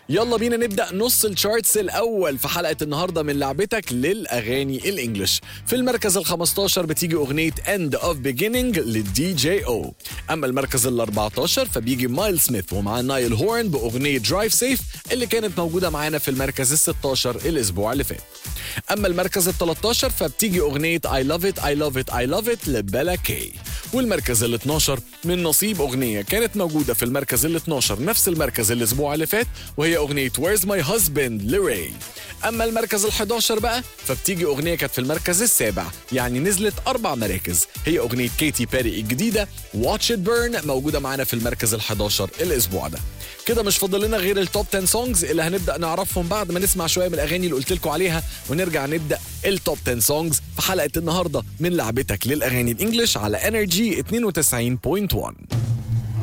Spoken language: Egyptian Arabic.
يلا بينا نبدا نص الشارتس الاول في حلقه النهارده من لعبتك للاغاني الانجليش في المركز ال 15 بتيجي اغنيه اند اوف بيجيننج للدي جي او اما المركز ال 14 فبيجي مايل سميث ومعاه نايل هورن باغنيه درايف سيف اللي كانت موجوده معانا في المركز ال 16 الاسبوع اللي فات اما المركز ال 13 فبتيجي اغنيه اي لاف ات اي لاف ات اي لاف ات لبلا كي والمركز ال 12 من نصيب اغنيه كانت موجوده في المركز ال 12 نفس المركز الاسبوع اللي فات وهي اغنيه ويرز ماي هازبند لراي اما المركز ال 11 بقى فبتيجي اغنيه كانت في المركز السابع يعني نزلت اربع مراكز هي اغنيه كيتي بيري الجديده واتش ات بيرن موجوده معانا في المركز ال 11 الاسبوع ده كده مش فاضل لنا غير التوب 10 سونجز اللي هنبدا نعرفهم بعد ما نسمع شويه من الاغاني اللي قلت لكم عليها ونرجع نبدا التوب 10 سونجز في حلقه النهارده من لعبتك للاغاني الانجليش على انرجي 92.1